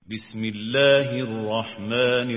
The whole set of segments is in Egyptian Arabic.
بسم الله الرحمن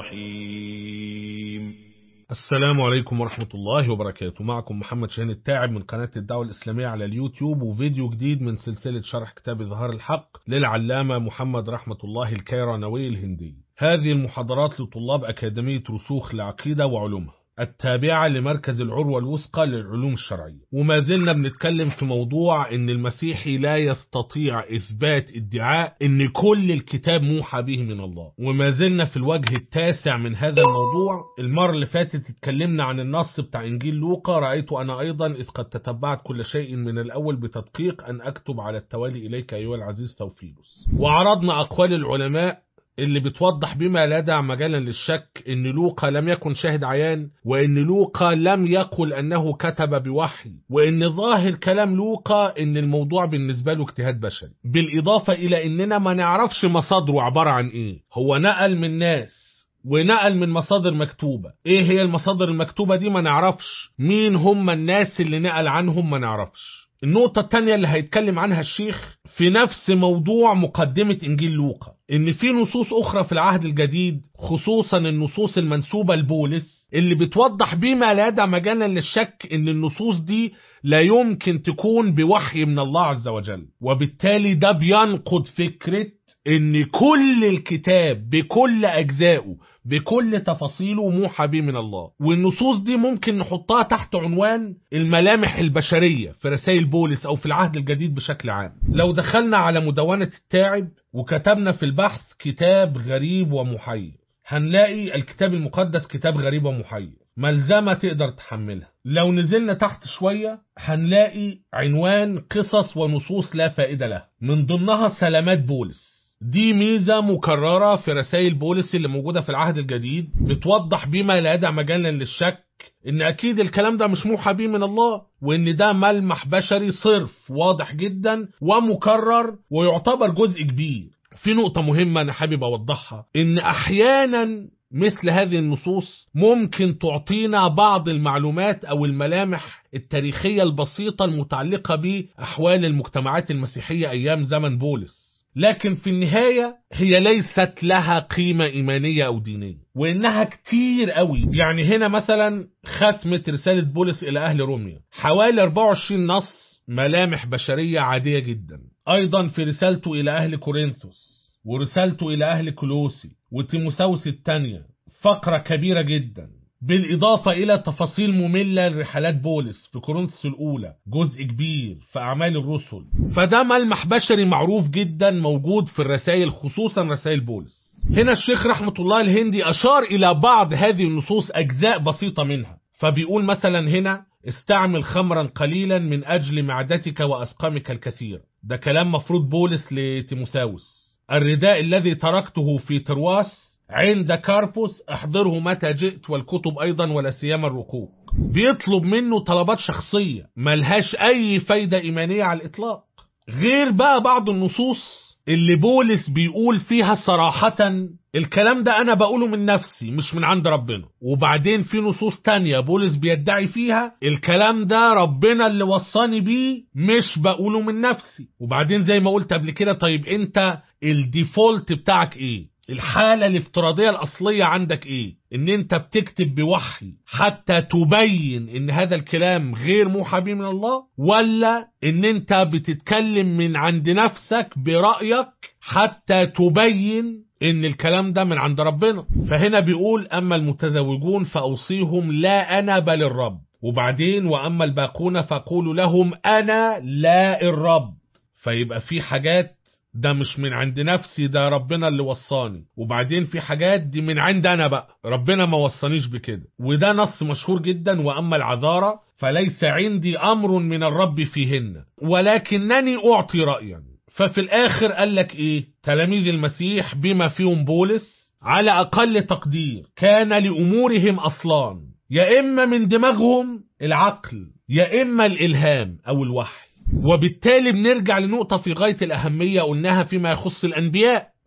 الرحيم السلام عليكم ورحمة الله وبركاته معكم محمد شاهين التاعب من قناة الدعوة الإسلامية على اليوتيوب وفيديو جديد من سلسلة شرح كتاب إظهار الحق للعلامة محمد رحمة الله الكيرانوي الهندي هذه المحاضرات لطلاب أكاديمية رسوخ العقيدة وعلومها التابعة لمركز العروة الوثقى للعلوم الشرعية وما زلنا بنتكلم في موضوع ان المسيحي لا يستطيع اثبات ادعاء ان كل الكتاب موحى به من الله وما زلنا في الوجه التاسع من هذا الموضوع المرة اللي فاتت اتكلمنا عن النص بتاع انجيل لوقا رأيت انا ايضا اذ قد تتبعت كل شيء من الاول بتدقيق ان اكتب على التوالي اليك ايها العزيز توفيلوس وعرضنا اقوال العلماء اللي بتوضح بما لا داعي مجالا للشك ان لوقا لم يكن شاهد عيان وان لوقا لم يقل انه كتب بوحي وان ظاهر كلام لوقا ان الموضوع بالنسبه له اجتهاد بشري بالاضافه الى اننا ما نعرفش مصادره عباره عن ايه هو نقل من ناس ونقل من مصادر مكتوبة ايه هي المصادر المكتوبة دي ما نعرفش مين هم الناس اللي نقل عنهم ما نعرفش النقطة التانية اللي هيتكلم عنها الشيخ في نفس موضوع مقدمة إنجيل لوقا إن في نصوص أخرى في العهد الجديد خصوصا النصوص المنسوبة لبولس اللي بتوضح بما لا يدع مجالا للشك إن النصوص دي لا يمكن تكون بوحي من الله عز وجل وبالتالي ده بينقض فكرة إن كل الكتاب بكل أجزائه بكل تفاصيله موحى به من الله والنصوص دي ممكن نحطها تحت عنوان الملامح البشرية في رسائل بولس أو في العهد الجديد بشكل عام لو دخلنا على مدونة التاعب وكتبنا في البحث كتاب غريب ومحير هنلاقي الكتاب المقدس كتاب غريب ومحير ملزمة تقدر تحملها لو نزلنا تحت شوية هنلاقي عنوان قصص ونصوص لا فائدة لها من ضمنها سلامات بولس دي ميزة مكررة في رسائل بولس اللي موجودة في العهد الجديد بتوضح بما لا يدع مجالا للشك ان اكيد الكلام ده مش موحى بيه من الله وان ده ملمح بشري صرف واضح جدا ومكرر ويعتبر جزء كبير في نقطة مهمة انا حابب اوضحها ان احيانا مثل هذه النصوص ممكن تعطينا بعض المعلومات او الملامح التاريخية البسيطة المتعلقة بأحوال المجتمعات المسيحية أيام زمن بولس لكن في النهاية هي ليست لها قيمة إيمانية أو دينية وإنها كتير قوي يعني هنا مثلا ختمة رسالة بولس إلى أهل روميا حوالي 24 نص ملامح بشرية عادية جدا أيضا في رسالته إلى أهل كورنثوس ورسالته إلى أهل كلوسي وتيموثاوس الثانية فقرة كبيرة جدا بالإضافة إلى تفاصيل مملة لرحلات بولس في كورنثوس الأولى جزء كبير في أعمال الرسل فده ملمح بشري معروف جدا موجود في الرسائل خصوصا رسائل بولس هنا الشيخ رحمة الله الهندي أشار إلى بعض هذه النصوص أجزاء بسيطة منها فبيقول مثلا هنا استعمل خمرا قليلا من أجل معدتك وأسقامك الكثير ده كلام مفروض بولس لتيموثاوس الرداء الذي تركته في ترواس عند كاربوس احضره متى جئت والكتب ايضا ولا سيما الرقوق بيطلب منه طلبات شخصية ملهاش اي فايدة ايمانية على الاطلاق غير بقى بعض النصوص اللي بولس بيقول فيها صراحة الكلام ده انا بقوله من نفسي مش من عند ربنا وبعدين في نصوص تانية بولس بيدعي فيها الكلام ده ربنا اللي وصاني بيه مش بقوله من نفسي وبعدين زي ما قلت قبل كده طيب انت الديفولت بتاعك ايه الحالة الافتراضية الأصلية عندك إيه؟ إن أنت بتكتب بوحي حتى تبين إن هذا الكلام غير موحى به من الله ولا إن أنت بتتكلم من عند نفسك برأيك حتى تبين إن الكلام ده من عند ربنا فهنا بيقول أما المتزوجون فأوصيهم لا أنا بل الرب وبعدين وأما الباقون فقولوا لهم أنا لا الرب فيبقى في حاجات ده مش من عند نفسي ده ربنا اللي وصاني وبعدين في حاجات دي من عند انا بقى ربنا ما وصانيش بكده وده نص مشهور جدا واما العذارى فليس عندي امر من الرب فيهن ولكنني اعطي رايا ففي الاخر قال لك ايه تلاميذ المسيح بما فيهم بولس على اقل تقدير كان لامورهم اصلان يا اما من دماغهم العقل يا اما الالهام او الوحي وبالتالي بنرجع لنقطة في غاية الأهمية قلناها فيما يخص الأنبياء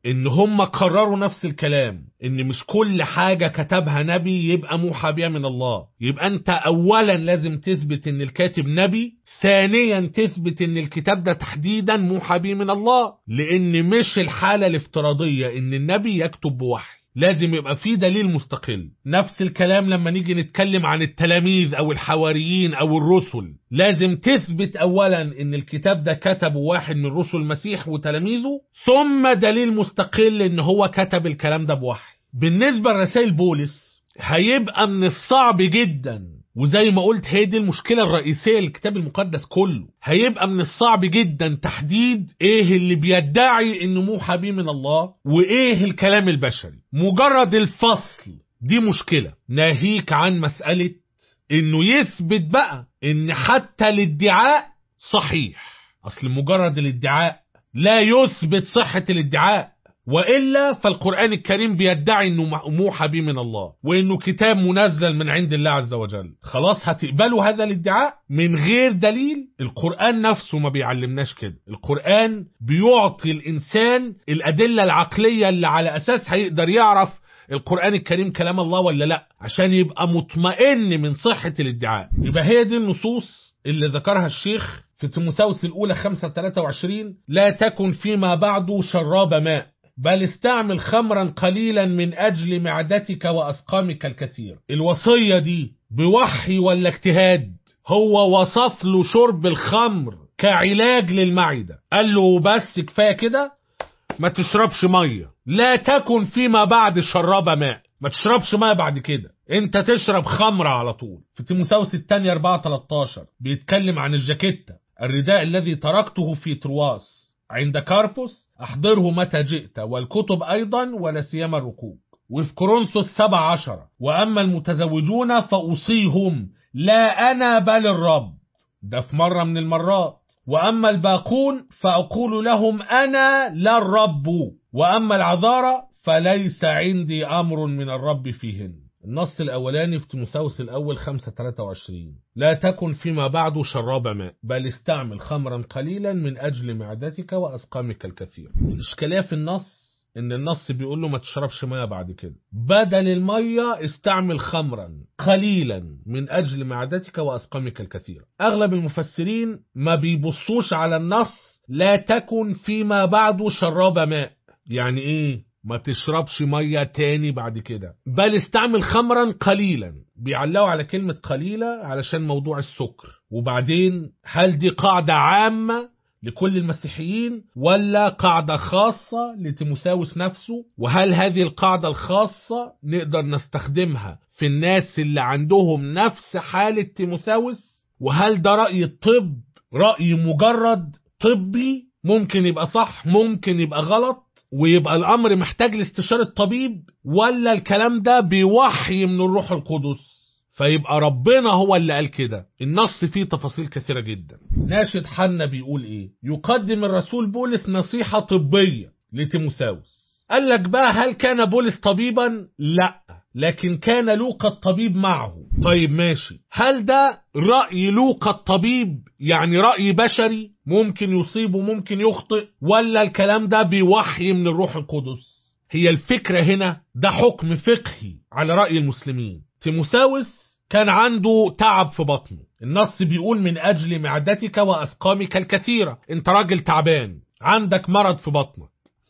ان هم قرروا نفس الكلام ان مش كل حاجة كتبها نبي يبقى موحى بها من الله يبقى انت اولا لازم تثبت ان الكاتب نبي ثانيا تثبت ان الكتاب ده تحديدا موحى به من الله لان مش الحالة الافتراضية ان النبي يكتب بوحي لازم يبقى في دليل مستقل نفس الكلام لما نيجي نتكلم عن التلاميذ او الحواريين او الرسل لازم تثبت اولا ان الكتاب ده كتبه واحد من رسل المسيح وتلاميذه ثم دليل مستقل ان هو كتب الكلام ده بوحي بالنسبة لرسائل بولس هيبقى من الصعب جدا وزي ما قلت هي دي المشكلة الرئيسية للكتاب المقدس كله هيبقى من الصعب جدا تحديد ايه اللي بيدعي انه موحى بيه من الله وايه الكلام البشري مجرد الفصل دي مشكلة ناهيك عن مسألة انه يثبت بقى ان حتى الادعاء صحيح اصل مجرد الادعاء لا يثبت صحة الادعاء وإلا فالقرآن الكريم بيدعي أنه موحى به من الله وأنه كتاب منزل من عند الله عز وجل خلاص هتقبلوا هذا الادعاء من غير دليل القرآن نفسه ما بيعلمناش كده القرآن بيعطي الإنسان الأدلة العقلية اللي على أساس هيقدر يعرف القرآن الكريم كلام الله ولا لا عشان يبقى مطمئن من صحة الادعاء يبقى هي دي النصوص اللي ذكرها الشيخ في تيموثاوس الأولى 5 23 لا تكن فيما بعد شراب ماء بل استعمل خمرا قليلا من أجل معدتك وأسقامك الكثير الوصية دي بوحي ولا اجتهاد هو وصف له شرب الخمر كعلاج للمعدة قال له بس كفاية كده ما تشربش مية لا تكن فيما بعد شراب ماء ما تشربش ماء بعد كده انت تشرب خمرة على طول في تيموثاوس الثانية 4 13 بيتكلم عن الجاكيتة الرداء الذي تركته في ترواس عند كاربوس احضره متى جئت والكتب ايضا ولا سيما الركوب وفي كورنثوس 7 10 واما المتزوجون فاوصيهم لا انا بل الرب ده في مره من المرات واما الباقون فاقول لهم انا لا الرب واما العذارى فليس عندي امر من الرب فيهن النص الأولاني في تيموثاوس الأول 5 23 لا تكن فيما بعد شراب ماء بل استعمل خمرا قليلا من أجل معدتك وأسقامك الكثير الإشكالية في النص إن النص بيقول له ما تشربش مية بعد كده بدل المية استعمل خمرا قليلا من أجل معدتك وأسقامك الكثير أغلب المفسرين ما بيبصوش على النص لا تكن فيما بعد شراب ماء يعني إيه ما تشربش مية تاني بعد كده بل استعمل خمرا قليلا بيعلقوا على كلمة قليلة علشان موضوع السكر وبعدين هل دي قاعدة عامة لكل المسيحيين ولا قاعدة خاصة لتيموثاوس نفسه وهل هذه القاعدة الخاصة نقدر نستخدمها في الناس اللي عندهم نفس حالة تيموثاوس وهل ده رأي الطب رأي مجرد طبي ممكن يبقى صح ممكن يبقى غلط ويبقى الامر محتاج لاستشارة طبيب ولا الكلام ده بيوحي من الروح القدس فيبقى ربنا هو اللي قال كده النص فيه تفاصيل كثيرة جدا ناشد حنا بيقول ايه يقدم الرسول بولس نصيحة طبية لتيموثاوس قال لك بقى هل كان بولس طبيبا لا لكن كان لوقا الطبيب معه طيب ماشي هل ده رأي لوقا الطبيب يعني رأي بشري ممكن يصيب وممكن يخطئ ولا الكلام ده بيوحي من الروح القدس هي الفكرة هنا ده حكم فقهي على رأي المسلمين تيموساوس كان عنده تعب في بطنه النص بيقول من أجل معدتك وأسقامك الكثيرة انت راجل تعبان عندك مرض في بطنك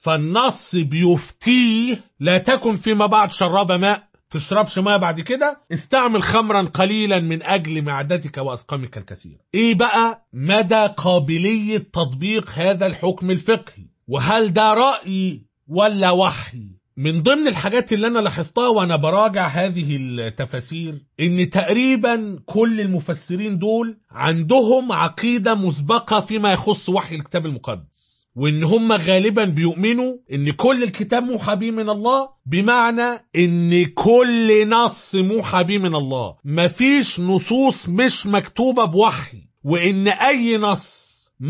فالنص بيفتيه لا تكن فيما بعد شراب ماء تشربش ماء بعد كده استعمل خمرا قليلا من أجل معدتك وأسقامك الكثيرة ايه بقى مدى قابلية تطبيق هذا الحكم الفقهي وهل ده رأي ولا وحي من ضمن الحاجات اللي انا لاحظتها وانا براجع هذه التفاسير ان تقريبا كل المفسرين دول عندهم عقيدة مسبقة فيما يخص وحي الكتاب المقدس وان هم غالبا بيؤمنوا ان كل الكتاب موحى به من الله بمعنى ان كل نص موحى به من الله مفيش نصوص مش مكتوبة بوحي وان اي نص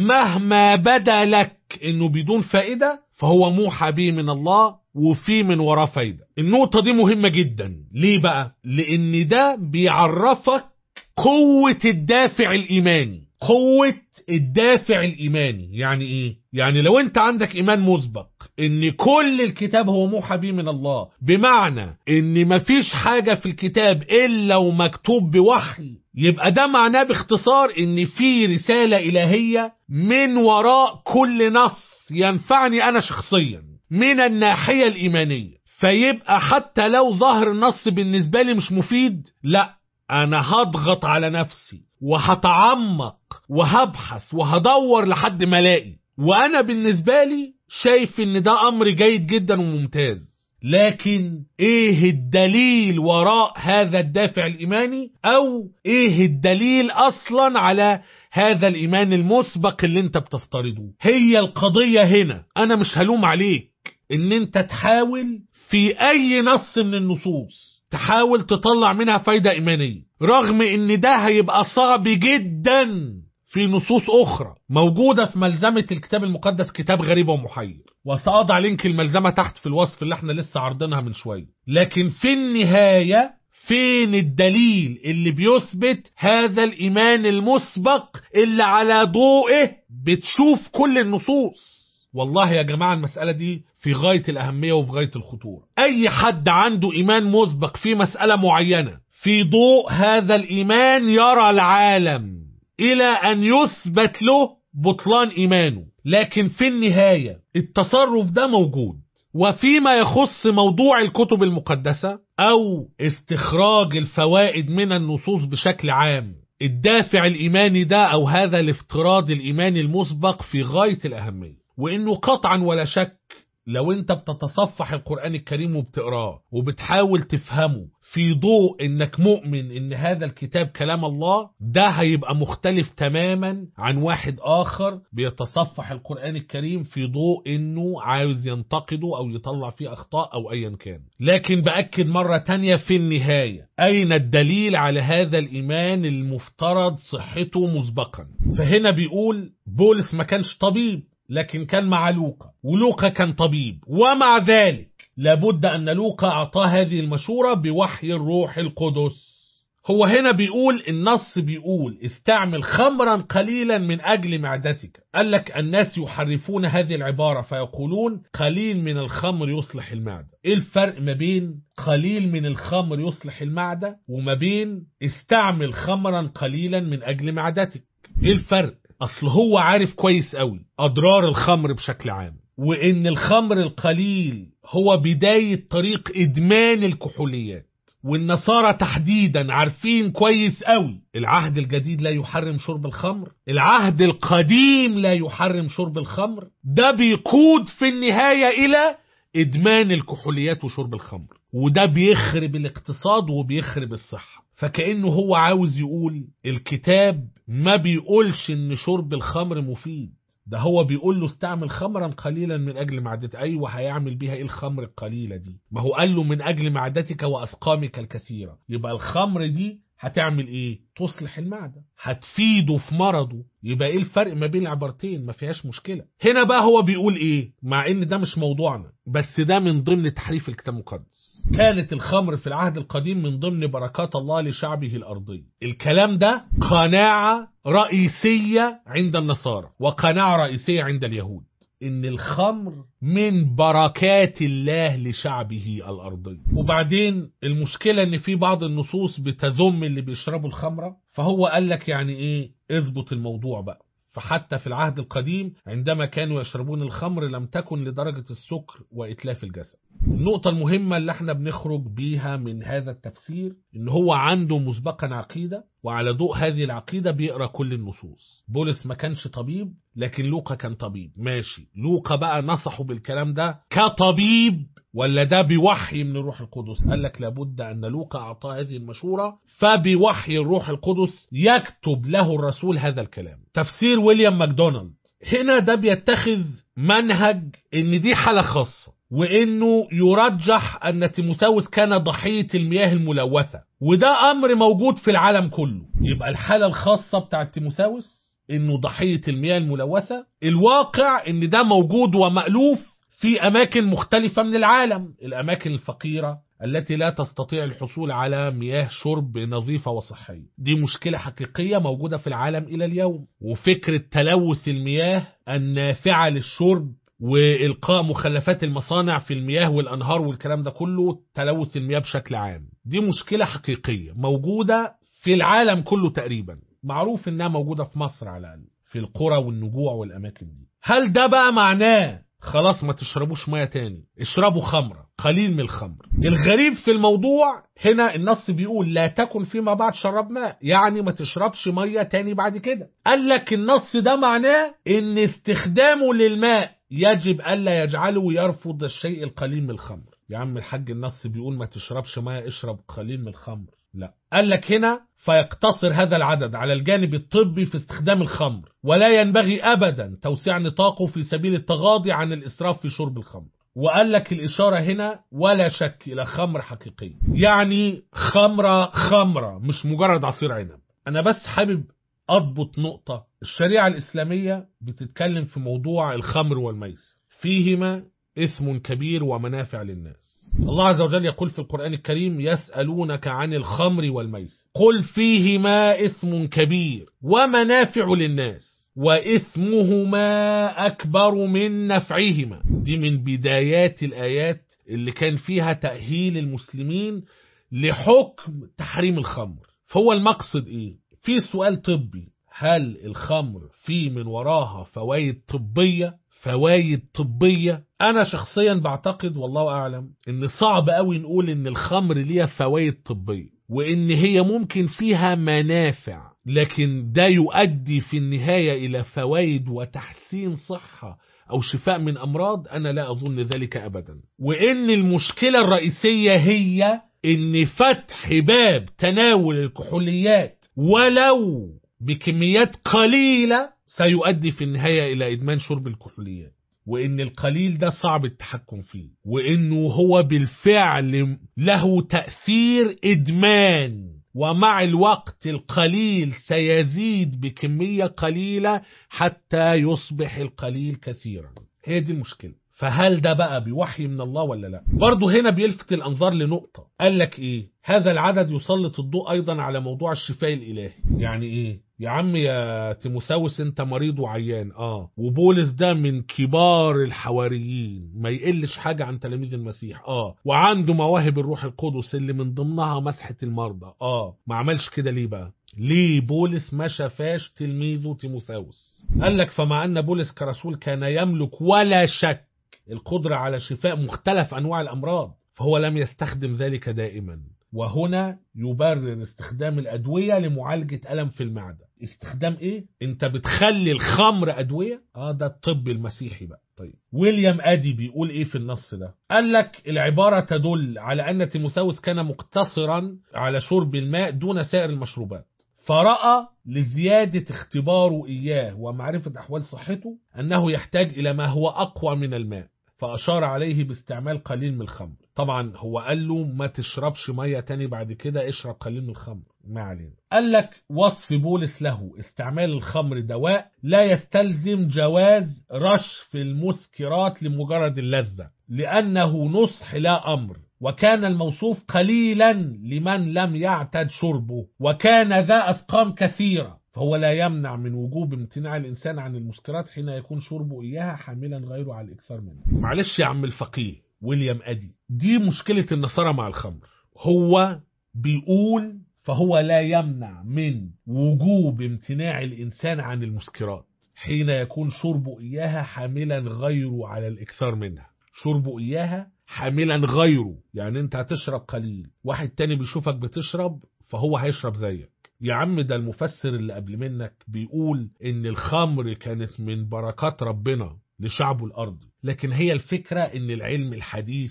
مهما بدا لك انه بدون فائدة فهو موحى به من الله وفي من وراه فايدة النقطة دي مهمة جدا ليه بقى لان ده بيعرفك قوة الدافع الايماني قوة الدافع الإيماني يعني إيه؟ يعني لو انت عندك ايمان مسبق ان كل الكتاب هو موحى به من الله بمعنى ان مفيش حاجة في الكتاب الا ومكتوب بوحي يبقى ده معناه باختصار ان في رسالة الهية من وراء كل نص ينفعني انا شخصيا من الناحية الايمانية فيبقى حتى لو ظهر النص بالنسبة لي مش مفيد لا انا هضغط على نفسي وهتعمق وهبحث وهدور لحد ما الاقي وانا بالنسبة لي شايف ان ده امر جيد جدا وممتاز لكن ايه الدليل وراء هذا الدافع الايماني او ايه الدليل اصلا على هذا الايمان المسبق اللي انت بتفترضه هي القضية هنا انا مش هلوم عليك ان انت تحاول في اي نص من النصوص تحاول تطلع منها فايدة ايمانية رغم ان ده هيبقى صعب جدا في نصوص أخرى موجودة في ملزمة الكتاب المقدس كتاب غريب ومحير وسأضع لينك الملزمة تحت في الوصف اللي احنا لسه عارضينها من شوية لكن في النهاية فين الدليل اللي بيثبت هذا الإيمان المسبق اللي على ضوئه بتشوف كل النصوص والله يا جماعة المسألة دي في غاية الأهمية وفي غاية الخطورة أي حد عنده إيمان مسبق في مسألة معينة في ضوء هذا الإيمان يرى العالم إلى أن يثبت له بطلان إيمانه لكن في النهاية التصرف ده موجود وفيما يخص موضوع الكتب المقدسة أو استخراج الفوائد من النصوص بشكل عام الدافع الإيماني ده أو هذا الافتراض الإيماني المسبق في غاية الأهمية وإنه قطعا ولا شك لو انت بتتصفح القرآن الكريم وبتقراه وبتحاول تفهمه في ضوء انك مؤمن ان هذا الكتاب كلام الله ده هيبقى مختلف تماما عن واحد اخر بيتصفح القرآن الكريم في ضوء انه عاوز ينتقده او يطلع فيه اخطاء او ايا كان لكن بأكد مرة تانية في النهاية اين الدليل على هذا الايمان المفترض صحته مسبقا فهنا بيقول بولس ما كانش طبيب لكن كان مع لوقا ولوقا كان طبيب ومع ذلك لابد أن لوقا أعطاه هذه المشورة بوحي الروح القدس هو هنا بيقول النص بيقول استعمل خمرا قليلا من أجل معدتك قال لك الناس يحرفون هذه العبارة فيقولون قليل من الخمر يصلح المعدة ايه الفرق ما بين قليل من الخمر يصلح المعدة وما بين استعمل خمرا قليلا من أجل معدتك ايه الفرق اصل هو عارف كويس قوي اضرار الخمر بشكل عام وان الخمر القليل هو بداية طريق ادمان الكحوليات والنصارى تحديدا عارفين كويس قوي العهد الجديد لا يحرم شرب الخمر العهد القديم لا يحرم شرب الخمر ده بيقود في النهاية الى ادمان الكحوليات وشرب الخمر وده بيخرب الاقتصاد وبيخرب الصحة فكأنه هو عاوز يقول الكتاب ما بيقولش ان شرب الخمر مفيد ده هو بيقول له استعمل خمرا قليلا من اجل معدتك ايوه هيعمل بيها ايه الخمر القليله دي ما هو قال له من اجل معدتك واسقامك الكثيره يبقى الخمر دي هتعمل ايه تصلح المعده هتفيده في مرضه يبقى ايه الفرق ما بين العبارتين ما فيهاش مشكله هنا بقى هو بيقول ايه مع ان ده مش موضوعنا بس ده من ضمن تحريف الكتاب المقدس كانت الخمر في العهد القديم من ضمن بركات الله لشعبه الأرضي الكلام ده قناعة رئيسية عند النصارى وقناعة رئيسية عند اليهود ان الخمر من بركات الله لشعبه الارضي وبعدين المشكلة ان في بعض النصوص بتذم اللي بيشربوا الخمرة فهو قال لك يعني ايه اظبط الموضوع بقى فحتى في العهد القديم عندما كانوا يشربون الخمر لم تكن لدرجة السكر وإتلاف الجسد النقطة المهمة اللي احنا بنخرج بيها من هذا التفسير ان هو عنده مسبقا عقيدة وعلى ضوء هذه العقيدة بيقرأ كل النصوص بولس ما كانش طبيب لكن لوقا كان طبيب ماشي لوقا بقى نصحه بالكلام ده كطبيب ولا ده بوحي من الروح القدس قال لك لابد أن لوقا أعطاه هذه المشورة فبوحي الروح القدس يكتب له الرسول هذا الكلام تفسير ويليام ماكدونالد هنا ده بيتخذ منهج ان دي حالة خاصة وانه يرجح ان تيموثاوس كان ضحية المياه الملوثة وده امر موجود في العالم كله يبقى الحالة الخاصة بتاعت تيموثاوس انه ضحية المياه الملوثة الواقع ان ده موجود ومألوف في أماكن مختلفة من العالم الأماكن الفقيرة التي لا تستطيع الحصول على مياه شرب نظيفة وصحية دي مشكلة حقيقية موجودة في العالم إلى اليوم وفكرة تلوث المياه النافعة للشرب وإلقاء مخلفات المصانع في المياه والأنهار والكلام ده كله تلوث المياه بشكل عام دي مشكلة حقيقية موجودة في العالم كله تقريبا معروف إنها موجودة في مصر على الأقل في القرى والنجوع والأماكن دي هل ده بقى معناه خلاص ما تشربوش ميه تاني اشربوا خمرة قليل من الخمر الغريب في الموضوع هنا النص بيقول لا تكن فيما بعد شرب ماء يعني ما تشربش ميه تاني بعد كده قال لك النص ده معناه ان استخدامه للماء يجب الا يجعله يرفض الشيء القليل من الخمر يا عم الحاج النص بيقول ما تشربش ميه اشرب قليل من الخمر لا قال لك هنا فيقتصر هذا العدد على الجانب الطبي في استخدام الخمر ولا ينبغي ابدا توسيع نطاقه في سبيل التغاضي عن الاسراف في شرب الخمر وقال لك الإشارة هنا ولا شك إلى خمر حقيقي يعني خمرة خمرة مش مجرد عصير عنب أنا بس حابب أضبط نقطة الشريعة الإسلامية بتتكلم في موضوع الخمر والميسر فيهما اسم كبير ومنافع للناس الله عز وجل يقول في القرآن الكريم يسألونك عن الخمر والميسر قل فيهما اسم كبير ومنافع للناس وإثمهما أكبر من نفعهما دي من بدايات الآيات اللي كان فيها تأهيل المسلمين لحكم تحريم الخمر فهو المقصد إيه؟ في سؤال طبي هل الخمر في من وراها فوائد طبية فوائد طبية أنا شخصيا بعتقد والله أعلم إن صعب أوي نقول إن الخمر ليها فوائد طبية وإن هي ممكن فيها منافع لكن ده يؤدي في النهاية إلى فوائد وتحسين صحة أو شفاء من أمراض أنا لا أظن ذلك أبدا وإن المشكلة الرئيسية هي إن فتح باب تناول الكحوليات ولو بكميات قليلة سيؤدي في النهاية إلى إدمان شرب الكحوليات وإن القليل ده صعب التحكم فيه وإنه هو بالفعل له تأثير إدمان ومع الوقت القليل سيزيد بكمية قليلة حتى يصبح القليل كثيرا هي دي المشكلة فهل ده بقى بوحي من الله ولا لا برضه هنا بيلفت الأنظار لنقطة قال لك إيه هذا العدد يسلط الضوء أيضا على موضوع الشفاء الإلهي يعني إيه يا عم يا تيموساوس انت مريض وعيان اه وبولس ده من كبار الحواريين ما يقلش حاجة عن تلاميذ المسيح اه وعنده مواهب الروح القدس اللي من ضمنها مسحة المرضى اه ما عملش كده ليه بقى ليه بولس ما شافاش تلميذه تيموساوس قال لك فمع ان بولس كرسول كان يملك ولا شك القدرة على شفاء مختلف انواع الامراض فهو لم يستخدم ذلك دائما وهنا يبرر استخدام الأدوية لمعالجة ألم في المعدة استخدام إيه؟ أنت بتخلي الخمر أدوية؟ آه ده الطب المسيحي بقى طيب ويليام أدي بيقول إيه في النص ده؟ قال لك العبارة تدل على أن تيموساوس كان مقتصرا على شرب الماء دون سائر المشروبات فرأى لزيادة اختباره إياه ومعرفة أحوال صحته أنه يحتاج إلى ما هو أقوى من الماء فأشار عليه باستعمال قليل من الخمر طبعا هو قال له ما تشربش مية تاني بعد كده اشرب قليل من الخمر ما علينا قال لك وصف بولس له استعمال الخمر دواء لا يستلزم جواز رشف المسكرات لمجرد اللذة لأنه نصح لا أمر وكان الموصوف قليلا لمن لم يعتد شربه وكان ذا أسقام كثيرة فهو لا يمنع من وجوب امتناع الإنسان عن المسكرات حين يكون شربه إياها حاملا غيره على الإكثار منها معلش يا عم الفقيه ويليام أدي دي مشكلة النصارى مع الخمر هو بيقول فهو لا يمنع من وجوب امتناع الإنسان عن المسكرات حين يكون شربه إياها حاملا غيره على الإكثار منها شربه إياها حاملا غيره يعني انت هتشرب قليل واحد تاني بيشوفك بتشرب فهو هيشرب زيك يا عم ده المفسر اللي قبل منك بيقول ان الخمر كانت من بركات ربنا لشعبه الارضي لكن هي الفكرة ان العلم الحديث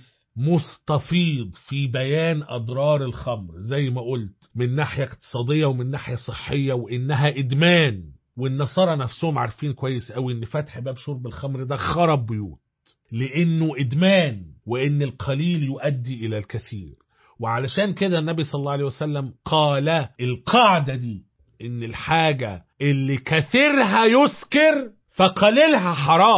مستفيض في بيان اضرار الخمر زي ما قلت من ناحية اقتصادية ومن ناحية صحية وانها ادمان والنصارى نفسهم عارفين كويس قوي ان فتح باب شرب الخمر ده خرب بيوت لانه ادمان وان القليل يؤدي الى الكثير وعلشان كده النبي صلى الله عليه وسلم قال القاعدة دي ان الحاجة اللي كثيرها يسكر فقليلها حرام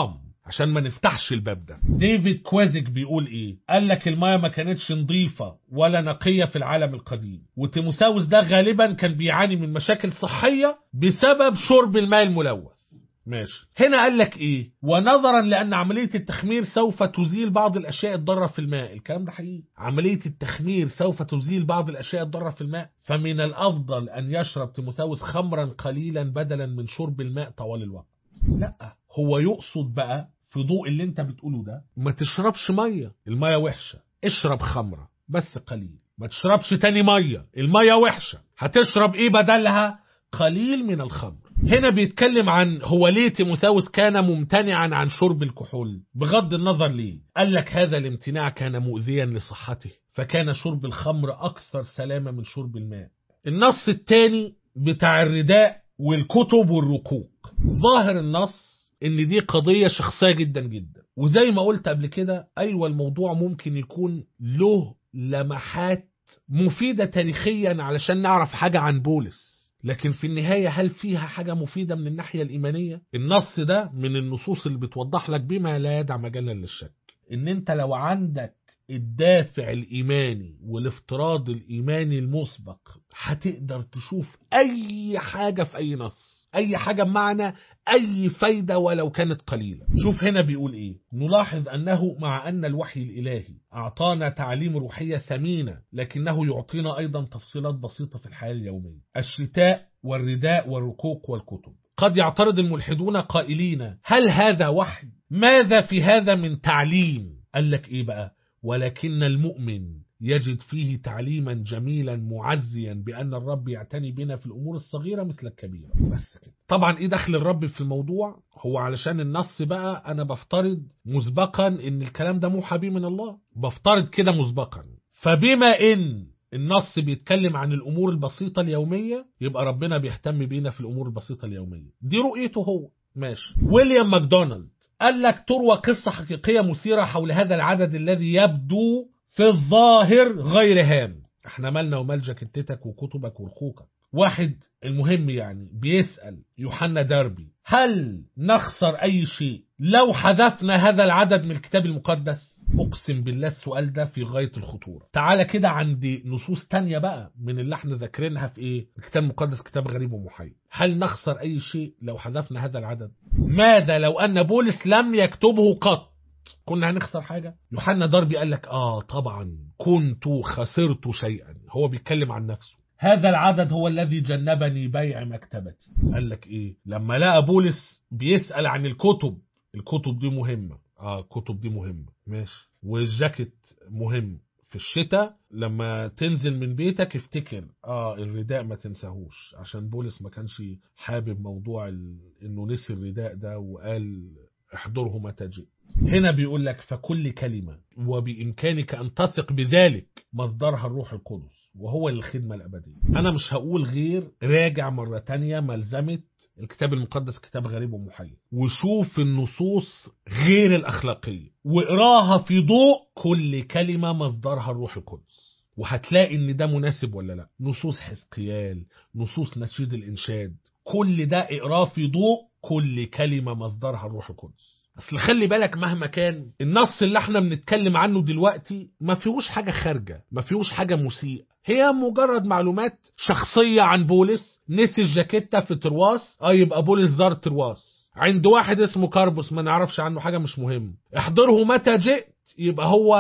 عشان ما نفتحش الباب ده ديفيد كوازيك بيقول ايه قال لك المايه ما كانتش نظيفة ولا نقية في العالم القديم وتيموساوس ده غالبا كان بيعاني من مشاكل صحية بسبب شرب الماء الملوث ماشي هنا قال لك ايه ونظرا لان عمليه التخمير سوف تزيل بعض الاشياء الضاره في الماء الكلام ده حقيقي عمليه التخمير سوف تزيل بعض الاشياء الضاره في الماء فمن الافضل ان يشرب تيموثاوس خمرا قليلا بدلا من شرب الماء طوال الوقت لا هو يقصد بقى في ضوء اللي انت بتقوله ده ما تشربش ميه الميه وحشه اشرب خمره بس قليل ما تشربش تاني ميه الميه وحشه هتشرب ايه بدلها قليل من الخمر هنا بيتكلم عن هو ليه تيموثاوس كان ممتنعا عن شرب الكحول بغض النظر ليه قال لك هذا الامتناع كان مؤذيا لصحته فكان شرب الخمر أكثر سلامة من شرب الماء النص الثاني بتاع الرداء والكتب والرقوق ظاهر النص ان دي قضية شخصية جدا جدا وزي ما قلت قبل كده ايوه الموضوع ممكن يكون له لمحات مفيدة تاريخيا علشان نعرف حاجة عن بولس لكن في النهاية هل فيها حاجة مفيدة من الناحية الإيمانية؟ النص ده من النصوص اللي بتوضح لك بما لا يدع مجالا للشك إن أنت لو عندك الدافع الإيماني والافتراض الإيماني المسبق هتقدر تشوف أي حاجة في أي نص أي حاجة بمعنى أي فايدة ولو كانت قليلة شوف هنا بيقول إيه نلاحظ أنه مع أن الوحي الإلهي أعطانا تعليم روحية ثمينة لكنه يعطينا أيضا تفصيلات بسيطة في الحياة اليومية الشتاء والرداء والرقوق والكتب قد يعترض الملحدون قائلين هل هذا وحي ماذا في هذا من تعليم قال لك إيه بقى ولكن المؤمن يجد فيه تعليما جميلا معزيا بأن الرب يعتني بنا في الأمور الصغيرة مثل الكبيرة بس كده طبعا إيه دخل الرب في الموضوع هو علشان النص بقى أنا بفترض مسبقا إن الكلام ده موحى به من الله بفترض كده مسبقا فبما إن النص بيتكلم عن الأمور البسيطة اليومية يبقى ربنا بيهتم بينا في الأمور البسيطة اليومية دي رؤيته هو ماشي ويليام ماكدونالد قال لك تروى قصة حقيقية مثيرة حول هذا العدد الذي يبدو في الظاهر غير هام احنا مالنا ومال جاكيتتك وكتبك ورقوقك واحد المهم يعني بيسأل يوحنا داربي هل نخسر أي شيء لو حذفنا هذا العدد من الكتاب المقدس أقسم بالله السؤال ده في غاية الخطورة تعالى كده عندي نصوص تانية بقى من اللي احنا ذاكرينها في ايه الكتاب المقدس كتاب غريب ومحير هل نخسر أي شيء لو حذفنا هذا العدد ماذا لو أن بولس لم يكتبه قط كنا هنخسر حاجة يوحنا داربي قال لك آه طبعا كنت خسرت شيئا هو بيتكلم عن نفسه هذا العدد هو الذي جنبني بيع مكتبتي قال لك ايه لما لقى بولس بيسأل عن الكتب الكتب دي مهمة اه الكتب دي مهمة ماشي والجاكيت مهم في الشتاء لما تنزل من بيتك افتكر اه الرداء ما تنساهوش عشان بولس ما كانش حابب موضوع ال... انه نسي الرداء ده وقال احضره متى جئت هنا بيقول لك فكل كلمة وبإمكانك أن تثق بذلك مصدرها الروح القدس وهو الخدمة الأبدية أنا مش هقول غير راجع مرة تانية ملزمة الكتاب المقدس كتاب غريب ومحير وشوف النصوص غير الأخلاقية واقراها في ضوء كل كلمة مصدرها الروح القدس وهتلاقي ان ده مناسب ولا لا نصوص حزقيال نصوص نشيد الإنشاد كل ده اقراه في ضوء كل كلمة مصدرها الروح القدس اصل خلي بالك مهما كان النص اللي احنا بنتكلم عنه دلوقتي ما فيهوش حاجة خارجة ما فيهوش حاجة مسيئة هي مجرد معلومات شخصية عن بولس نسي الجاكيتة في ترواس اه يبقى بولس زار ترواس عند واحد اسمه كاربوس ما نعرفش عنه حاجة مش مهم احضره متى جئت يبقى هو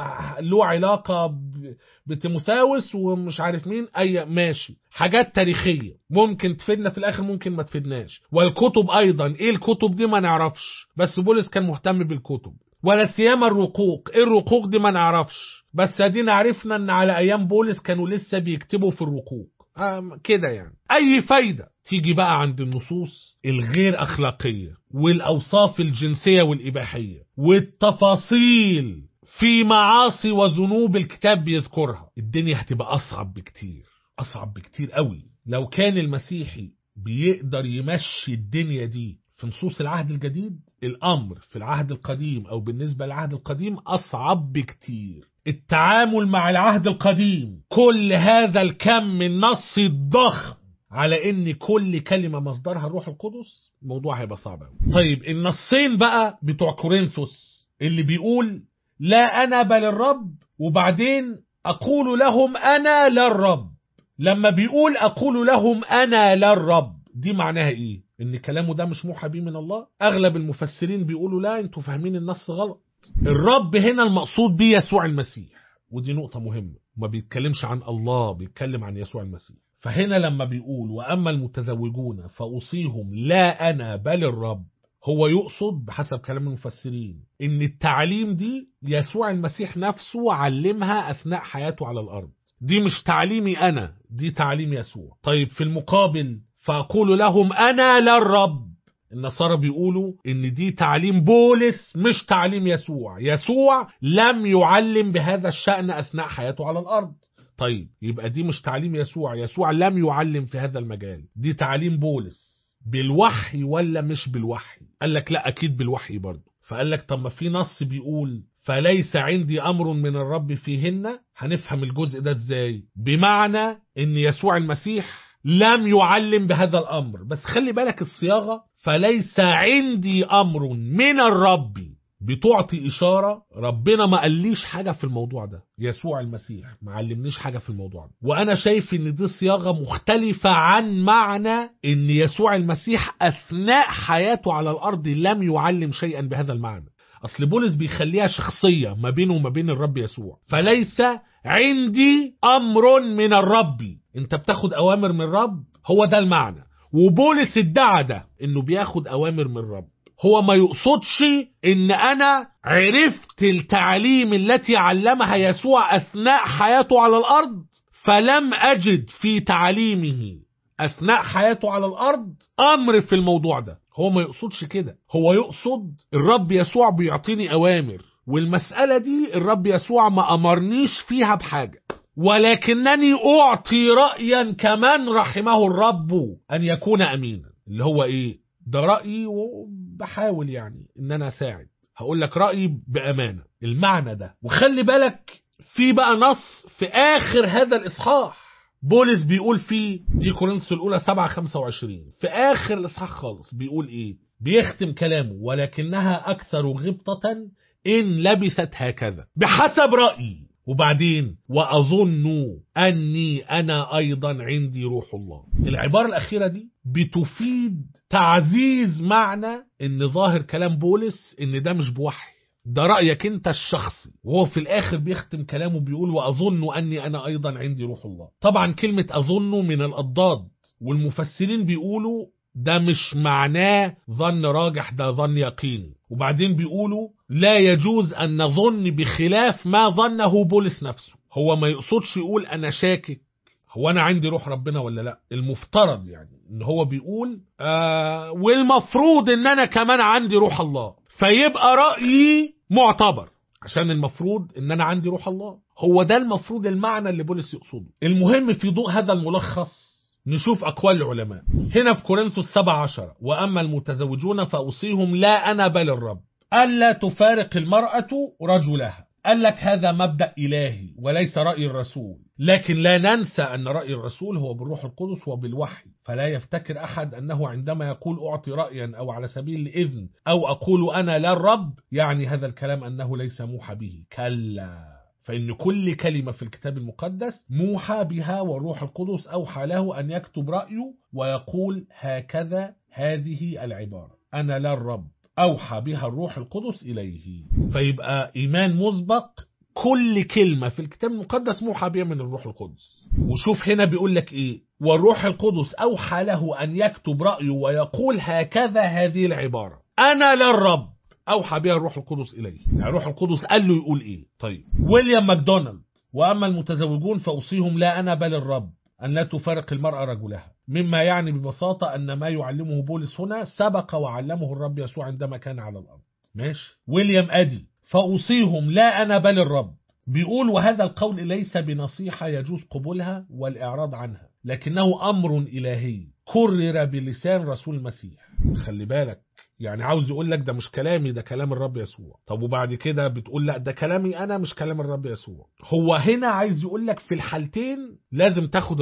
له علاقة بتيموثاوس ومش عارف مين اي ماشي حاجات تاريخية ممكن تفيدنا في الاخر ممكن ما تفيدناش والكتب ايضا ايه الكتب دي ما نعرفش بس بولس كان مهتم بالكتب ولا سيما الرقوق ايه الرقوق دي ما نعرفش بس ادينا عرفنا ان على ايام بولس كانوا لسه بيكتبوا في الرقوق آه كده يعني اي فايدة تيجي بقى عند النصوص الغير اخلاقية والاوصاف الجنسية والاباحية والتفاصيل في معاصي وذنوب الكتاب بيذكرها الدنيا هتبقى اصعب بكتير اصعب بكتير قوي لو كان المسيحي بيقدر يمشي الدنيا دي في نصوص العهد الجديد الامر في العهد القديم او بالنسبة للعهد القديم اصعب بكتير التعامل مع العهد القديم كل هذا الكم النصي الضخم على ان كل كلمة مصدرها الروح القدس الموضوع هيبقى صعب قوي طيب النصين بقى بتوع كورنثوس اللي بيقول لا انا بل الرب وبعدين اقول لهم انا لا الرب لما بيقول اقول لهم انا لا الرب دي معناها ايه ان كلامه ده مش موحى بيه من الله اغلب المفسرين بيقولوا لا انتوا فاهمين النص غلط الرب هنا المقصود بيه يسوع المسيح ودي نقطة مهمة ما بيتكلمش عن الله بيتكلم عن يسوع المسيح فهنا لما بيقول وأما المتزوجون فأوصيهم لا أنا بل الرب هو يقصد بحسب كلام المفسرين ان التعليم دي يسوع المسيح نفسه علمها اثناء حياته على الارض دي مش تعليمي انا دي تعليم يسوع طيب في المقابل فاقول لهم انا لا الرب النصارى بيقولوا ان دي تعليم بولس مش تعليم يسوع يسوع لم يعلم بهذا الشأن اثناء حياته على الارض طيب يبقى دي مش تعليم يسوع يسوع لم يعلم في هذا المجال دي تعليم بولس بالوحي ولا مش بالوحي قال لك لا اكيد بالوحي برضه فقال لك طب ما في نص بيقول فليس عندي امر من الرب فيهن هنفهم الجزء ده ازاي بمعنى ان يسوع المسيح لم يعلم بهذا الامر بس خلي بالك الصياغه فليس عندي امر من الرب بتعطي إشارة ربنا ما قاليش حاجة في الموضوع ده يسوع المسيح ما علمنيش حاجة في الموضوع ده وأنا شايف إن دي صياغة مختلفة عن معنى إن يسوع المسيح أثناء حياته على الأرض لم يعلم شيئا بهذا المعنى أصل بولس بيخليها شخصية ما بينه وما بين الرب يسوع فليس عندي أمر من الرب أنت بتاخد أوامر من الرب هو ده المعنى وبولس ادعى ده إنه بياخد أوامر من الرب هو ما يقصدش ان انا عرفت التعليم التي علمها يسوع اثناء حياته على الارض فلم اجد في تعليمه اثناء حياته على الارض امر في الموضوع ده هو ما يقصدش كده هو يقصد الرب يسوع بيعطيني اوامر والمسألة دي الرب يسوع ما امرنيش فيها بحاجة ولكنني اعطي رأيا كمان رحمه الرب ان يكون امينا اللي هو ايه ده رأيي وبحاول يعني ان انا اساعد هقول لك رأيي بأمانة المعنى ده وخلي بالك في بقى نص في آخر هذا الإصحاح بولس بيقول فيه دي كورنثوس الأولى 7 25 في آخر الإصحاح خالص بيقول إيه بيختم كلامه ولكنها أكثر غبطة إن لبثت هكذا بحسب رأيي وبعدين وأظن أني أنا أيضا عندي روح الله العبارة الأخيرة دي بتفيد تعزيز معنى ان ظاهر كلام بولس ان ده مش بوحي ده رأيك انت الشخصي وهو في الاخر بيختم كلامه بيقول واظن اني انا ايضا عندي روح الله طبعا كلمة اظن من الاضداد والمفسرين بيقولوا ده مش معناه ظن راجح ده ظن يقيني وبعدين بيقولوا لا يجوز ان نظن بخلاف ما ظنه بولس نفسه هو ما يقصدش يقول انا شاكك هو انا عندي روح ربنا ولا لا المفترض يعني ان هو بيقول آه والمفروض ان انا كمان عندي روح الله فيبقى رايي معتبر عشان المفروض ان انا عندي روح الله هو ده المفروض المعنى اللي بولس يقصده المهم في ضوء هذا الملخص نشوف أقوال العلماء هنا في كورنثوس 17 وأما المتزوجون فأوصيهم لا أنا بل الرب ألا تفارق المرأة رجلها قال لك هذا مبدأ إلهي وليس رأي الرسول لكن لا ننسى أن رأي الرسول هو بالروح القدس وبالوحي فلا يفتكر أحد أنه عندما يقول أعطي رأيا أو على سبيل الإذن أو أقول أنا لا الرب يعني هذا الكلام أنه ليس موحى به كلا فإن كل كلمة في الكتاب المقدس موحى بها والروح القدس أوحى له أن يكتب رأيه ويقول هكذا هذه العبارة أنا لا الرب أوحى بها الروح القدس إليه فيبقى إيمان مسبق كل كلمة في الكتاب المقدس موحى بها من الروح القدس وشوف هنا بيقول لك إيه والروح القدس أوحى له أن يكتب رأيه ويقول هكذا هذه العبارة أنا لا الرب أوحى بها الروح القدس إليه يعني الروح القدس قال له يقول إيه طيب ويليام ماكدونالد وأما المتزوجون فأوصيهم لا أنا بل الرب أن لا تفارق المرأة رجلها مما يعني ببساطة أن ما يعلمه بولس هنا سبق وعلمه الرب يسوع عندما كان على الأرض ماشي ويليام أدي فأوصيهم لا أنا بل الرب بيقول وهذا القول ليس بنصيحة يجوز قبولها والإعراض عنها لكنه أمر إلهي كرر بلسان رسول المسيح خلي بالك يعني عاوز يقول لك ده مش كلامي ده كلام الرب يسوع طب وبعد كده بتقول لا ده كلامي انا مش كلام الرب يسوع هو هنا عايز يقول لك في الحالتين لازم تاخد الرأي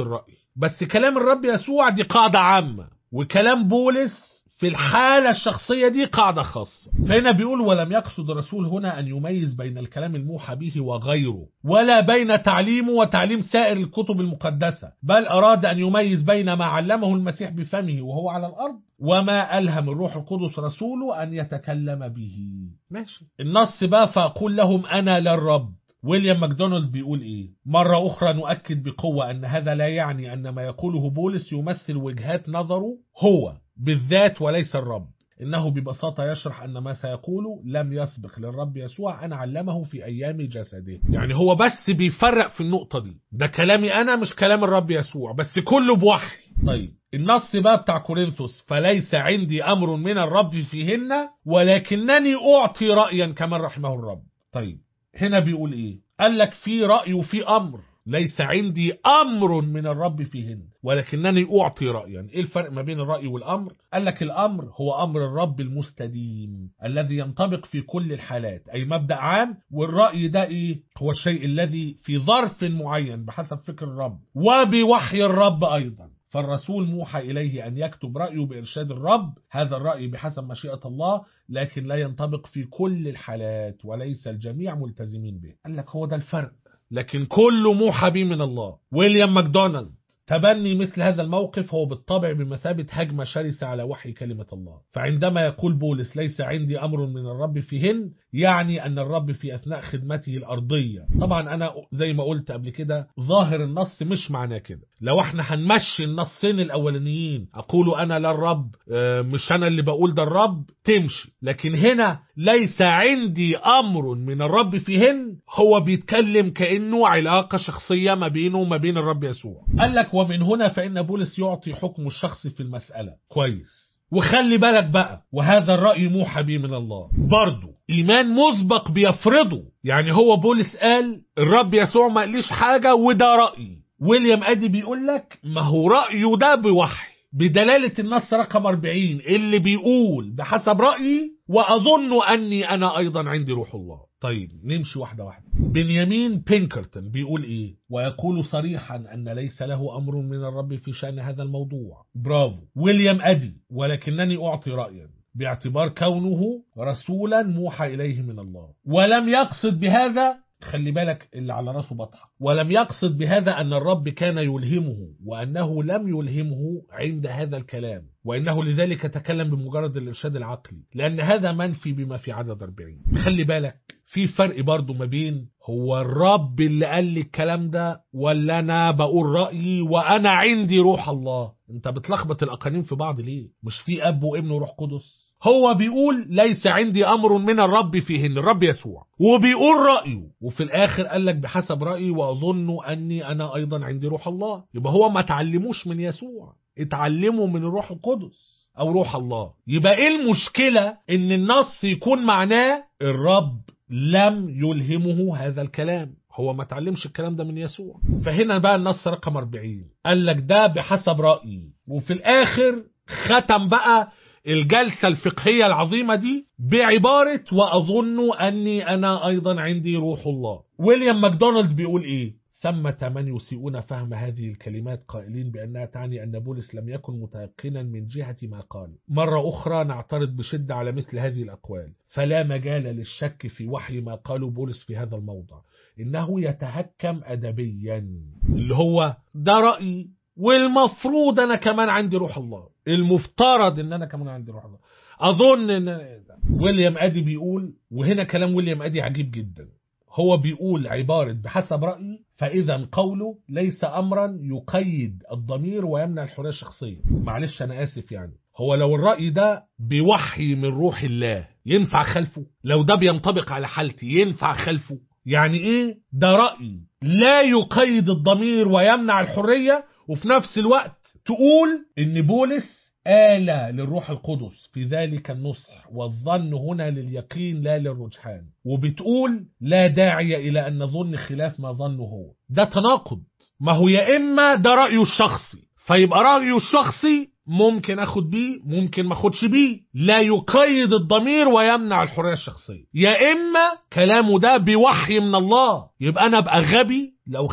بس كلام الرب يسوع دي قاعدة عامة وكلام بولس في الحالة الشخصية دي قاعدة خاصة فهنا بيقول ولم يقصد الرسول هنا أن يميز بين الكلام الموحى به وغيره ولا بين تعليمه وتعليم سائر الكتب المقدسة بل أراد أن يميز بين ما علمه المسيح بفمه وهو على الأرض وما ألهم الروح القدس رسوله أن يتكلم به ماشي النص بقى فأقول لهم أنا للرب ويليام ماكدونالد بيقول ايه مرة اخرى نؤكد بقوة ان هذا لا يعني ان ما يقوله بولس يمثل وجهات نظره هو بالذات وليس الرب إنه ببساطة يشرح أن ما سيقوله لم يسبق للرب يسوع أن علمه في أيام جسده يعني هو بس بيفرق في النقطة دي ده كلامي أنا مش كلام الرب يسوع بس كله بوحي طيب النص بقى بتاع كورنثوس فليس عندي أمر من الرب فيهن ولكنني أعطي رأيا كمن رحمه الرب طيب هنا بيقول إيه قال لك في رأي وفي أمر ليس عندي أمر من الرب فيهن ولكنني أعطي رأيا إيه الفرق ما بين الرأي والأمر قال لك الأمر هو أمر الرب المستديم الذي ينطبق في كل الحالات أي مبدأ عام والرأي ده إيه هو الشيء الذي في ظرف معين بحسب فكر الرب وبوحي الرب أيضا فالرسول موحى إليه أن يكتب رأيه بإرشاد الرب هذا الرأي بحسب مشيئة الله لكن لا ينطبق في كل الحالات وليس الجميع ملتزمين به قال لك هو ده الفرق لكن كله موحى به من الله ويليام ماكدونالد تبني مثل هذا الموقف هو بالطبع بمثابة هجمة شرسة على وحي كلمة الله فعندما يقول بولس ليس عندي أمر من الرب فيهن يعني أن الرب في أثناء خدمته الأرضية طبعا أنا زي ما قلت قبل كده ظاهر النص مش معناه كده لو احنا هنمشي النصين الأولانيين أقول أنا لا الرب مش أنا اللي بقول ده الرب تمشي لكن هنا ليس عندي أمر من الرب فيهن هو بيتكلم كأنه علاقة شخصية ما بينه وما بين الرب يسوع قال لك ومن هنا فإن بولس يعطي حكم الشخص في المسألة كويس وخلي بالك بقى وهذا الرأي موحى به من الله برضه إيمان مسبق بيفرضه يعني هو بولس قال الرب يسوع ما قاليش حاجة وده رأيي ويليام أدي بيقول لك ما هو رأيه ده بوحي بدلالة النص رقم 40 اللي بيقول بحسب رأيي وأظن أني أنا أيضا عندي روح الله طيب نمشي واحدة واحدة بنيامين بينكرتون بيقول إيه ويقول صريحا أن ليس له أمر من الرب في شأن هذا الموضوع برافو ويليام أدي ولكنني أعطي رأيا باعتبار كونه رسولا موحى إليه من الله ولم يقصد بهذا خلي بالك اللي على راسه بطحة ولم يقصد بهذا أن الرب كان يلهمه وأنه لم يلهمه عند هذا الكلام وإنه لذلك تكلم بمجرد الإرشاد العقلي لأن هذا منفي بما في عدد 40 خلي بالك في فرق برضو ما بين هو الرب اللي قال لي الكلام ده ولا أنا بقول رأيي وأنا عندي روح الله أنت بتلخبط الأقانيم في بعض ليه مش في أب وابن وروح قدس هو بيقول ليس عندي أمر من الرب فيهن الرب يسوع وبيقول رأيه وفي الآخر قال لك بحسب رأيي وأظن أني أنا أيضا عندي روح الله يبقى هو ما تعلموش من يسوع اتعلموا من الروح القدس أو روح الله يبقى إيه المشكلة إن النص يكون معناه الرب لم يلهمه هذا الكلام هو ما تعلمش الكلام ده من يسوع فهنا بقى النص رقم 40 قال لك ده بحسب رأيي وفي الآخر ختم بقى الجلسة الفقهية العظيمة دي بعبارة وأظن أني أنا أيضا عندي روح الله ويليام ماكدونالد بيقول إيه ثمة من يسيئون فهم هذه الكلمات قائلين بأنها تعني أن بولس لم يكن متيقنا من جهة ما قال مرة أخرى نعترض بشدة على مثل هذه الأقوال فلا مجال للشك في وحي ما قاله بولس في هذا الموضع إنه يتهكم أدبيا اللي هو ده رأيي والمفروض أنا كمان عندي روح الله المفترض ان انا كمان عندي روح الله اظن ان ويليام ادي بيقول وهنا كلام ويليام ادي عجيب جدا هو بيقول عبارة بحسب رأيي فإذا قوله ليس أمرا يقيد الضمير ويمنع الحرية الشخصية معلش أنا آسف يعني هو لو الرأي ده بوحي من روح الله ينفع خلفه لو ده بينطبق على حالتي ينفع خلفه يعني إيه ده رأي لا يقيد الضمير ويمنع الحرية وفي نفس الوقت تقول ان بولس آلة للروح القدس في ذلك النصح والظن هنا لليقين لا للرجحان وبتقول لا داعي إلى أن نظن خلاف ما ظنه هو ده تناقض ما هو يا إما ده رأيه الشخصي فيبقى رأيه الشخصي ممكن اخد بيه ممكن ما اخدش بيه لا يقيد الضمير ويمنع الحريه الشخصيه يا اما كلامه ده بوحي من الله يبقى انا ابقى غبي لو خدت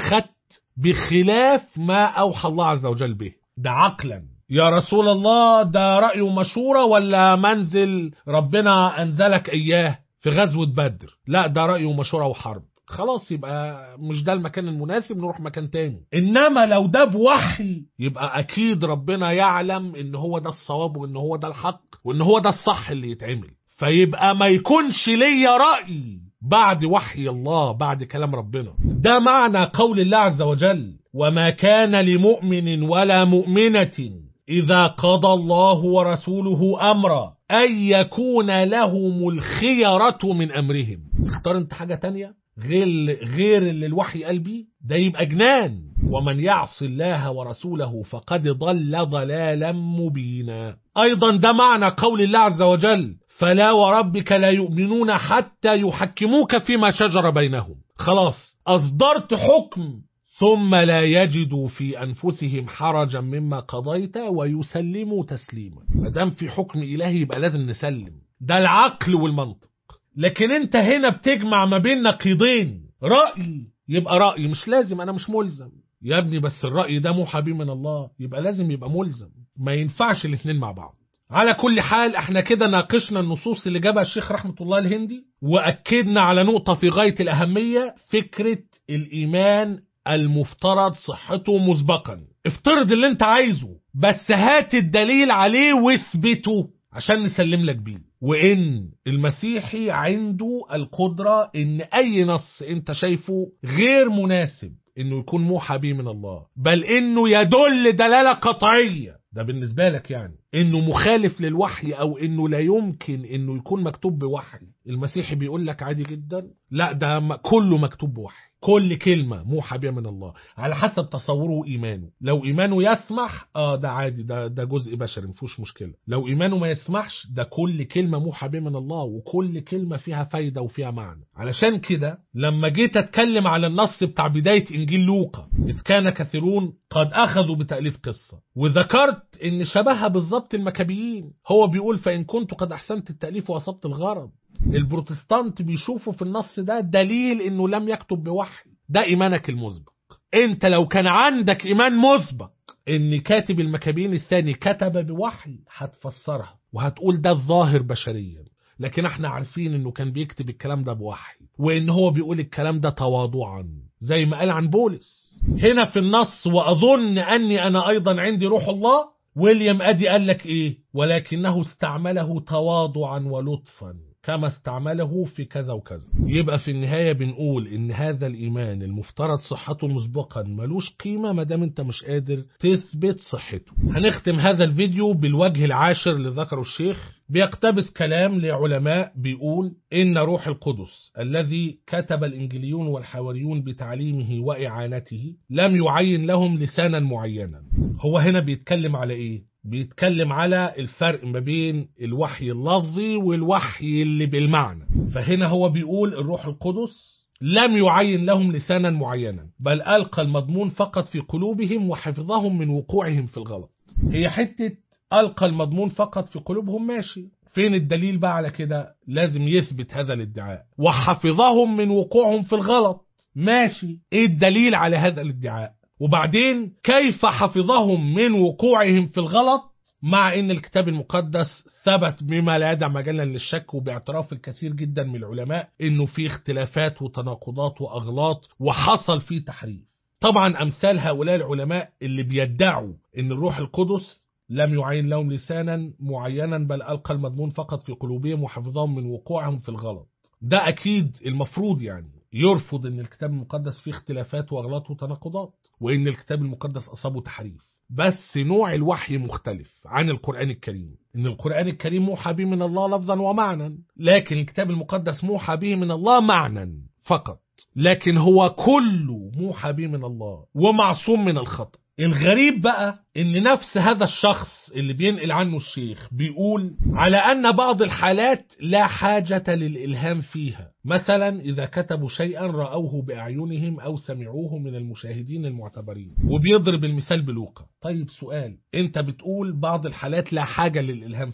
بخلاف ما أوحى الله عز وجل به ده عقلا يا رسول الله ده رأي ومشورة ولا منزل ربنا أنزلك إياه في غزوة بدر لا ده رأي ومشورة وحرب خلاص يبقى مش ده المكان المناسب نروح مكان تاني انما لو ده بوحي يبقى اكيد ربنا يعلم ان هو ده الصواب وان هو ده الحق وان هو ده الصح اللي يتعمل فيبقى ما يكونش ليا رأي بعد وحي الله بعد كلام ربنا ده معنى قول الله عز وجل وما كان لمؤمن ولا مؤمنة إذا قضى الله ورسوله أمرا أن يكون لهم الخيرة من أمرهم اختار انت حاجة تانية غير, غير اللي الوحي قال بيه ده يبقى جنان ومن يعص الله ورسوله فقد ضل ضلالا مبينا أيضا ده معنى قول الله عز وجل فلا وربك لا يؤمنون حتى يحكموك فيما شجر بينهم خلاص أصدرت حكم ثم لا يجدوا في أنفسهم حرجا مما قضيت ويسلموا تسليما ما دام في حكم إلهي يبقى لازم نسلم ده العقل والمنطق لكن انت هنا بتجمع ما بين نقيضين رأي يبقى رأي مش لازم أنا مش ملزم يا ابني بس الرأي ده موحى بيه من الله يبقى لازم يبقى ملزم ما ينفعش الاثنين مع بعض على كل حال احنا كده ناقشنا النصوص اللي جابها الشيخ رحمة الله الهندي وأكدنا على نقطة في غاية الأهمية فكرة الإيمان المفترض صحته مسبقا افترض اللي انت عايزه بس هات الدليل عليه واثبته عشان نسلم لك بيه وان المسيحي عنده القدرة ان اي نص انت شايفه غير مناسب انه يكون موحى به من الله بل انه يدل دلالة قطعية ده بالنسبة لك يعني انه مخالف للوحي او انه لا يمكن انه يكون مكتوب بوحي المسيحي بيقول لك عادي جدا لا ده م- كله مكتوب بوحي كل كلمة موحى بها من الله على حسب تصوره وإيمانه لو إيمانه يسمح آه ده عادي ده ده جزء بشري مفيهوش مشكلة لو إيمانه ما يسمحش ده كل كلمة موحى بها من الله وكل كلمة فيها فايدة وفيها معنى علشان كده لما جيت أتكلم على النص بتاع بداية إنجيل لوقا إذ كان كثيرون قد أخذوا بتأليف قصة وذكرت إن شبهها بالظبط المكابيين هو بيقول فإن كنت قد أحسنت التأليف وأصبت الغرض البروتستانت بيشوفوا في النص ده دليل انه لم يكتب بوحي ده ايمانك المسبق انت لو كان عندك ايمان مسبق ان كاتب المكابين الثاني كتب بوحي هتفسرها وهتقول ده الظاهر بشريا لكن احنا عارفين انه كان بيكتب الكلام ده بوحي وان هو بيقول الكلام ده تواضعا زي ما قال عن بولس هنا في النص واظن اني انا ايضا عندي روح الله ويليام ادي قال لك ايه ولكنه استعمله تواضعا ولطفا كما استعمله في كذا وكذا يبقى في النهاية بنقول ان هذا الايمان المفترض صحته مسبقا ملوش قيمة ما دام انت مش قادر تثبت صحته هنختم هذا الفيديو بالوجه العاشر اللي ذكره الشيخ بيقتبس كلام لعلماء بيقول إن روح القدس الذي كتب الإنجليون والحواريون بتعليمه وإعانته لم يعين لهم لسانا معينا هو هنا بيتكلم على إيه؟ بيتكلم على الفرق ما بين الوحي اللفظي والوحي اللي بالمعنى فهنا هو بيقول الروح القدس لم يعين لهم لسانا معينا بل ألقى المضمون فقط في قلوبهم وحفظهم من وقوعهم في الغلط هي حتة ألقى المضمون فقط في قلوبهم ماشي فين الدليل بقى على كده لازم يثبت هذا الادعاء وحفظهم من وقوعهم في الغلط ماشي ايه الدليل على هذا الادعاء وبعدين كيف حفظهم من وقوعهم في الغلط مع ان الكتاب المقدس ثبت بما لا يدع مجالا للشك وباعتراف الكثير جدا من العلماء انه في اختلافات وتناقضات واغلاط وحصل فيه تحريف طبعا امثال هؤلاء العلماء اللي بيدعوا ان الروح القدس لم يعين لهم لسانا معينا بل ألقى المضمون فقط في قلوبهم وحفظهم من وقوعهم في الغلط ده أكيد المفروض يعني يرفض أن الكتاب المقدس فيه اختلافات وأغلاط وتناقضات وأن الكتاب المقدس أصابه تحريف بس نوع الوحي مختلف عن القرآن الكريم إن القرآن الكريم موحى به من الله لفظا ومعنى لكن الكتاب المقدس موحى به من الله معنى فقط لكن هو كله موحى به من الله ومعصوم من الخطأ الغريب بقى ان نفس هذا الشخص اللي بينقل عنه الشيخ بيقول على ان بعض الحالات لا حاجة للإلهام فيها مثلا إذا كتبوا شيئا رأوه بأعينهم أو سمعوه من المشاهدين المعتبرين وبيضرب المثال بلوقا طيب سؤال انت بتقول بعض الحالات لا حاجة للإلهام فيها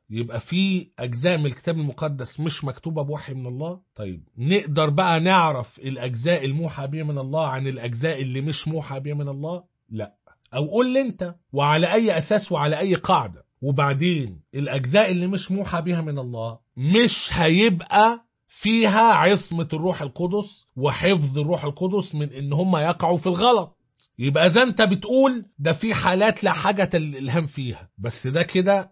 يبقى في أجزاء من الكتاب المقدس مش مكتوبة بوحي من الله طيب نقدر بقى نعرف الأجزاء الموحى بها من الله عن الأجزاء اللي مش موحى بها من الله لا أو قول لي أنت وعلى أي أساس وعلى أي قاعدة وبعدين الأجزاء اللي مش موحى بها من الله مش هيبقى فيها عصمة الروح القدس وحفظ الروح القدس من إن هم يقعوا في الغلط يبقى إذا أنت بتقول ده في حالات لا حاجة للإلهام فيها بس ده كده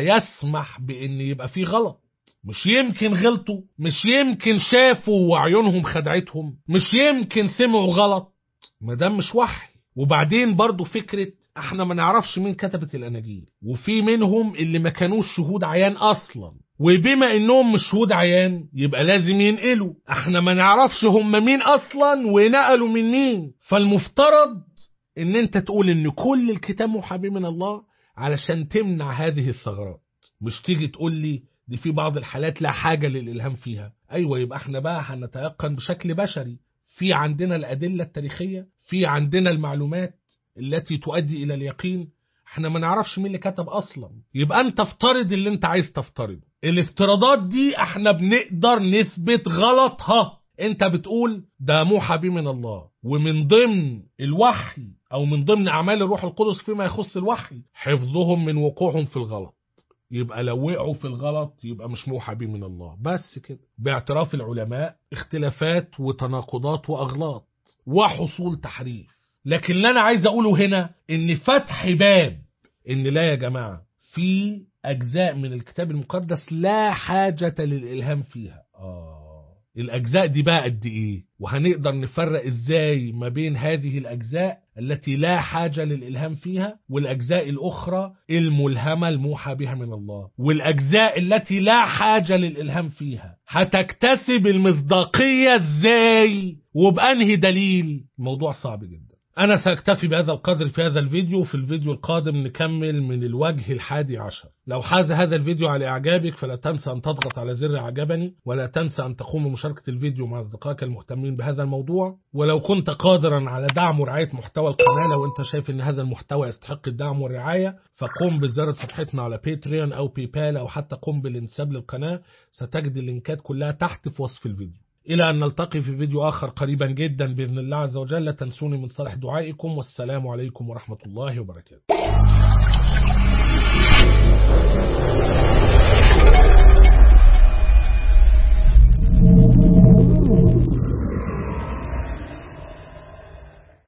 هيسمح بإن يبقى في غلط مش يمكن غلطوا مش يمكن شافوا وعيونهم خدعتهم مش يمكن سمعوا غلط ما دام مش وحي وبعدين برضو فكرة احنا ما نعرفش مين كتبت الاناجيل وفي منهم اللي ما كانوش شهود عيان اصلا وبما انهم مش شهود عيان يبقى لازم ينقلوا احنا ما نعرفش هم مين اصلا ونقلوا من مين فالمفترض ان انت تقول ان كل الكتاب محابي من الله علشان تمنع هذه الثغرات مش تيجي تقول لي دي في بعض الحالات لا حاجة للإلهام فيها أيوة يبقى احنا بقى هنتيقن بشكل بشري في عندنا الأدلة التاريخية في عندنا المعلومات التي تؤدي إلى اليقين احنا ما نعرفش مين اللي كتب أصلا يبقى أنت افترض اللي أنت عايز تفترضه الافتراضات دي احنا بنقدر نثبت غلطها انت بتقول ده موحى بيه من الله ومن ضمن الوحي او من ضمن اعمال الروح القدس فيما يخص الوحي حفظهم من وقوعهم في الغلط يبقى لو وقعوا في الغلط يبقى مش موحى بيه من الله بس كده باعتراف العلماء اختلافات وتناقضات واغلاط وحصول تحريف لكن اللي انا عايز اقوله هنا ان فتح باب ان لا يا جماعه في اجزاء من الكتاب المقدس لا حاجه للالهام فيها اه الأجزاء دي بقى قد إيه وهنقدر نفرق إزاي ما بين هذه الأجزاء التي لا حاجة للإلهام فيها والأجزاء الأخرى الملهمة الموحى بها من الله والأجزاء التي لا حاجة للإلهام فيها هتكتسب المصداقية إزاي وبأنهي دليل موضوع صعب جدا أنا سأكتفي بهذا القدر في هذا الفيديو في الفيديو القادم نكمل من الوجه الحادي عشر لو حاز هذا الفيديو على إعجابك فلا تنسى أن تضغط على زر إعجبني ولا تنسى أن تقوم بمشاركة الفيديو مع أصدقائك المهتمين بهذا الموضوع ولو كنت قادرا على دعم ورعاية محتوى القناة لو أنت شايف أن هذا المحتوى يستحق الدعم والرعاية فقم بزيارة صفحتنا على باتريون أو بيبال أو حتى قم بالانساب للقناة ستجد اللينكات كلها تحت في وصف الفيديو إلى أن نلتقي في فيديو آخر قريبا جدا بإذن الله عز وجل لا تنسوني من صالح دعائكم والسلام عليكم ورحمة الله وبركاته